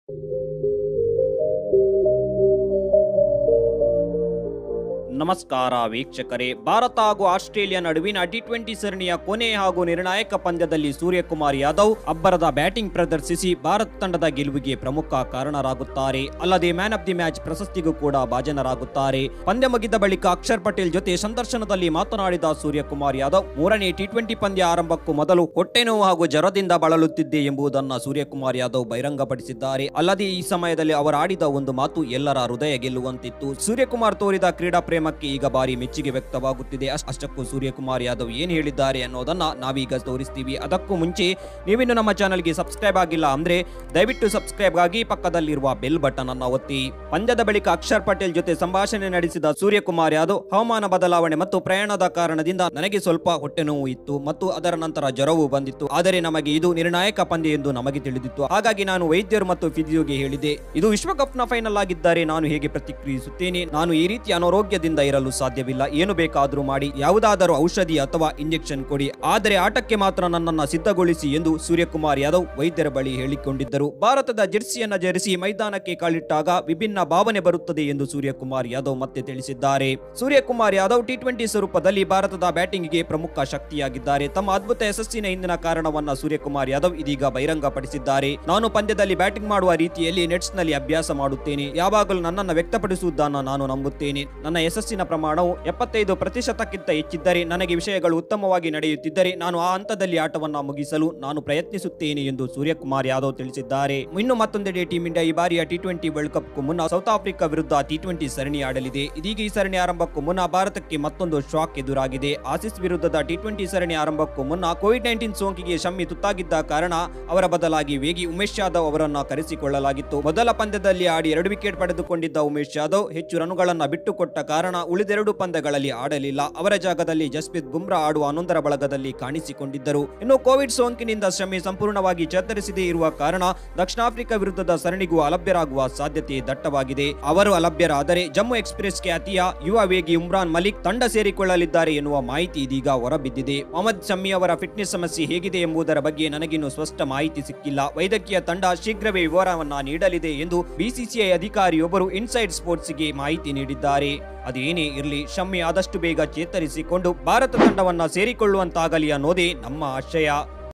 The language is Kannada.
ನಮಸ್ಕಾರ ವೀಕ್ಷಕರೇ ಭಾರತ ಹಾಗೂ ಆಸ್ಟ್ರೇಲಿಯಾ ನಡುವಿನ ಟಿ ಟ್ವೆಂಟಿ ಸರಣಿಯ ಕೊನೆ ಹಾಗೂ ನಿರ್ಣಾಯಕ ಪಂದ್ಯದಲ್ಲಿ ಸೂರ್ಯಕುಮಾರ್ ಯಾದವ್ ಅಬ್ಬರದ ಬ್ಯಾಟಿಂಗ್ ಪ್ರದರ್ಶಿಸಿ ಭಾರತ ತಂಡದ ಗೆಲುವಿಗೆ ಪ್ರಮುಖ ಕಾರಣರಾಗುತ್ತಾರೆ ಅಲ್ಲದೆ ಮ್ಯಾನ್ ಆಫ್ ದಿ ಮ್ಯಾಚ್ ಪ್ರಶಸ್ತಿಗೂ ಕೂಡ ಭಾಜನರಾಗುತ್ತಾರೆ ಪಂದ್ಯ ಮುಗಿದ ಬಳಿಕ ಅಕ್ಷರ್ ಪಟೇಲ್ ಜೊತೆ ಸಂದರ್ಶನದಲ್ಲಿ ಮಾತನಾಡಿದ ಸೂರ್ಯಕುಮಾರ್ ಯಾದವ್ ಮೂರನೇ ಟಿ ಟ್ವೆಂಟಿ ಪಂದ್ಯ ಆರಂಭಕ್ಕೂ ಮೊದಲು ಹೊಟ್ಟೆ ನೋವು ಹಾಗೂ ಜ್ವರದಿಂದ ಬಳಲುತ್ತಿದ್ದೆ ಎಂಬುದನ್ನ ಸೂರ್ಯಕುಮಾರ್ ಯಾದವ್ ಬಹಿರಂಗಪಡಿಸಿದ್ದಾರೆ ಅಲ್ಲದೆ ಈ ಸಮಯದಲ್ಲಿ ಅವರು ಆಡಿದ ಒಂದು ಮಾತು ಎಲ್ಲರ ಹೃದಯ ಗೆಲ್ಲುವಂತಿತ್ತು ಸೂರ್ಯಕುಮಾರ್ ತೋರಿದ ಕ್ರೀಡಾ ಪ್ರೇಮಕ್ಕೆ ಈಗ ಭಾರಿ ಮೆಚ್ಚುಗೆ ವ್ಯಕ್ತವಾಗುತ್ತಿದೆ ಅಷ್ಟ್- ಅಷ್ಟಕ್ಕೂ ಸೂರ್ಯಕುಮಾರ್ ಯಾದವ್ ಏನ್ ಹೇಳಿದ್ದಾರೆ ಅನ್ನೋದನ್ನ ನಾವೀಗ ತೋರಿಸ್ತೀವಿ ಅದಕ್ಕೂ ಮುಂಚೆ ನೀವಿನ್ನು ನಮ್ಮ ಚಾನಲ್ಗೆ ಸಬ್ಸ್ಕ್ರೈಬ್ ಆಗಿಲ್ಲ ಅಂದ್ರೆ ದಯವಿಟ್ಟು ಸಬ್ಸ್ಕ್ರೈಬ್ ಆಗಿ ಪಕ್ಕದಲ್ಲಿರುವ ಬೆಲ್ ಬಟನ್ ಅನ್ನ ಒತ್ತಿ ಪಂದ್ಯದ ಬಳಿಕ ಅಕ್ಷರ್ ಪಟೇಲ್ ಜೊತೆ ಸಂಭಾಷಣೆ ನಡೆಸಿದ ಸೂರ್ಯಕುಮಾರ್ ಯಾದವ್ ಹವಾಮಾನ ಬದಲಾವಣೆ ಮತ್ತು ಪ್ರಯಾಣದ ಕಾರಣದಿಂದ ನನಗೆ ಸ್ವಲ್ಪ ಹೊಟ್ಟೆ ನೋವು ಇತ್ತು ಮತ್ತು ಅದರ ನಂತರ ಜ್ವರವೂ ಬಂದಿತ್ತು ಆದರೆ ನಮಗೆ ಇದು ನಿರ್ಣಾಯಕ ಪಂದ್ಯ ಎಂದು ನಮಗೆ ತಿಳಿದಿತ್ತು ಹಾಗಾಗಿ ನಾನು ವೈದ್ಯರು ಮತ್ತು ಫಿಸಿಯೋಗೆ ಹೇಳಿದೆ ಇದು ವಿಶ್ವಕಪ್ನ ಫೈನಲ್ ಆಗಿದ್ದರೆ ನಾನು ಹೇಗೆ ಪ್ರತಿಕ್ರಿಯಿಸುತ್ತೇನೆ ನಾನು ಈ ರೀತಿ ಅನಾರೋಗ್ಯದಿಂದ ಇರಲು ಸಾಧ್ಯವಿಲ್ಲ ಏನು ಬೇಕಾದರೂ ಮಾಡಿ ಯಾವುದಾದರೂ ಔಷಧಿ ಅಥವಾ ಇಂಜೆಕ್ಷನ್ ಕೊಡಿ ಆದರೆ ಆಟಕ್ಕೆ ಮಾತ್ರ ನನ್ನನ್ನು ಸಿದ್ಧಗೊಳಿಸಿ ಎಂದು ಸೂರ್ಯಕುಮಾರ್ ಯಾದವ್ ವೈದ್ಯರ ಬಳಿ ಹೇಳಿಕೊಂಡಿದ್ದರು ಭಾರತದ ಜೆರ್ಸಿಯನ್ನ ಧರಿಸಿ ಮೈದಾನಕ್ಕೆ ಕಾಲಿಟ್ಟಾಗ ವಿಭಿನ್ನ ಭಾವನೆ ಬರುತ್ತದೆ ಎಂದು ಸೂರ್ಯಕುಮಾರ್ ಯಾದವ್ ಮತ್ತೆ ತಿಳಿಸಿದ್ದಾರೆ ಸೂರ್ಯಕುಮಾರ್ ಯಾದವ್ ಟಿ ಟ್ವೆಂಟಿ ಸ್ವರೂಪದಲ್ಲಿ ಭಾರತದ ಬ್ಯಾಟಿಂಗ್ಗೆ ಪ್ರಮುಖ ಶಕ್ತಿಯಾಗಿದ್ದಾರೆ ತಮ್ಮ ಅದ್ಭುತ ಯಶಸ್ಸಿನ ಹಿಂದಿನ ಕಾರಣವನ್ನ ಸೂರ್ಯಕುಮಾರ್ ಯಾದವ್ ಇದೀಗ ಬಹಿರಂಗಪಡಿಸಿದ್ದಾರೆ ನಾನು ಪಂದ್ಯದಲ್ಲಿ ಬ್ಯಾಟಿಂಗ್ ಮಾಡುವ ರೀತಿಯಲ್ಲಿ ನೆಟ್ಸ್ ನಲ್ಲಿ ಅಭ್ಯಾಸ ಮಾಡುತ್ತೇನೆ ಯಾವಾಗಲೂ ನನ್ನನ್ನು ವ್ಯಕ್ತಪಡಿಸುವುದನ್ನು ನಾನು ನಂಬುತ್ತೇನೆ ನನ್ನ ಯಶಸ್ಸಿನ ಪ್ರಮಾಣವು ಎಪ್ಪತ್ತೈದು ಪ್ರತಿಶತಕ್ಕಿಂತ ಹೆಚ್ಚಿದ್ದರೆ ನನಗೆ ವಿಷಯಗಳು ಉತ್ತಮವಾಗಿ ನಡೆಯುತ್ತಿದ್ದರೆ ನಾನು ಆ ಹಂತದಲ್ಲಿ ಆಟವನ್ನ ಮುಗಿಸಲು ನಾನು ಪ್ರಯತ್ನಿಸುತ್ತೇನೆ ಎಂದು ಸೂರ್ಯಕುಮಾರ್ ಯಾದವ್ ತಿಳಿಸಿದ್ದಾರೆ ಇನ್ನು ಮತ್ತೊಂದೆಡೆ ಟೀಂ ಇಂಡಿಯಾ ಈ ಬಾರಿಯ ಟಿ ಟ್ವೆಂಟಿ ವರ್ಲ್ಡ್ ಕಪ್ ಮುನ್ನ ಸೌತ್ ಆಫ್ರಿಕಾ ವಿರುದ್ಧ ಟಿ ಟ್ವೆಂಟಿ ಸರಣಿ ಆಡಲಿದೆ ಇದೀಗ ಈ ಸರಣಿ ಆರಂಭಕ್ಕೂ ಮುನ್ನ ಭಾರತಕ್ಕೆ ಮತ್ತೊಂದು ಶಾಕ್ ಎದುರಾಗಿದೆ ಆಸೀಸ್ ವಿರುದ್ಧದ ಟಿ ಟ್ವೆಂಟಿ ಸರಣಿ ಆರಂಭಕ್ಕೂ ಮುನ್ನ ಕೋವಿಡ್ ನೈನ್ಟೀನ್ ಸೋಂಕಿಗೆ ಶಮ್ಮಿ ತುತ್ತಾಗಿದ್ದ ಕಾರಣ ಅವರ ಬದಲಾಗಿ ವೇಗಿ ಉಮೇಶ್ ಯಾದವ್ ಅವರನ್ನ ಕರೆಸಿಕೊಳ್ಳಲಾಗಿತ್ತು ಮೊದಲ ಪಂದ್ಯದಲ್ಲಿ ಆಡಿ ಎರಡು ವಿಕೆಟ್ ಪಡೆದುಕೊಂಡಿದ್ದ ಉಮೇಶ್ ಯಾದವ್ ಹೆಚ್ಚು ರನ್ಗಳನ್ನ ಬಿಟ್ಟುಕೊಟ್ಟ ಕಾರಣ ಉಳಿದೆರಡು ಪಂದ್ಯಗಳಲ್ಲಿ ಆಡಲಿಲ್ಲ ಅವರ ಜಾಗದಲ್ಲಿ ಜಸ್ಪ್ರೀತ್ ಬುಮ್ರಾ ಆಡುವ ಹನ್ನೊಂದರ ಬಳಗದಲ್ಲಿ ಕಾಣಿಸಿಕೊಂಡಿದ್ದರು ಇನ್ನು ಕೋವಿಡ್ ಸೋಂಕಿನಿಂದ ಶಮಿ ಸಂಪೂರ್ಣವಾಗಿ ಚೇತರಿಸದೇ ಇರುವ ಕಾರಣ ದಕ್ಷಿಣ ಆಫ್ರಿಕಾ ವಿರುದ್ಧದ ಸರಣಿಗೂ ಅಲಭ್ಯರಾಗುವ ಸಾಧ್ಯತೆ ದಟ್ಟವಾಗಿದೆ ಅವರು ಅಲಭ್ಯರಾದರೆ ಜಮ್ಮು ಎಕ್ಸ್ಪ್ರೆಸ್ ಖ್ಯಾತಿಯ ಯುವ ವೇಗಿ ಉಮ್ರಾನ್ ಮಲಿಕ್ ತಂಡ ಸೇರಿಕೊಳ್ಳಲಿದ್ದಾರೆ ಎನ್ನುವ ಮಾಹಿತಿ ಇದೀಗ ಹೊರಬಿದ್ದಿದೆ ಮೊಹಮ್ಮದ್ ಶಮ್ಮಿ ಅವರ ಫಿಟ್ನೆಸ್ ಸಮಸ್ಯೆ ಹೇಗಿದೆ ಎಂಬುದರ ಬಗ್ಗೆ ನನಗಿನ್ನೂ ಸ್ಪಷ್ಟ ಮಾಹಿತಿ ಸಿಕ್ಕಿಲ್ಲ ವೈದ್ಯಕೀಯ ತಂಡ ಶೀಘ್ರವೇ ವಿವರವನ್ನ ನೀಡಲಿದೆ ಎಂದು ಬಿಸಿಸಿಐ ಅಧಿಕಾರಿಯೊಬ್ಬರು ಇನ್ಸೈಡ್ ಸ್ಪೋರ್ಟ್ಸ್ಗೆ ಮಾಹಿತಿ ನೀಡಿದ್ದಾರೆ ಅದೇನೇ ಇರಲಿ ಶಮ್ಮಿ ಆದಷ್ಟು ಬೇಗ ಚೇತರಿಸಿಕೊಂಡು ಭಾರತ ತಂಡವನ್ನ ಸೇರಿಕೊಳ್ಳುವಂತಾಗಲಿ ಅನ್ನೋದೇ ನಮ್ಮ ಆಶಯ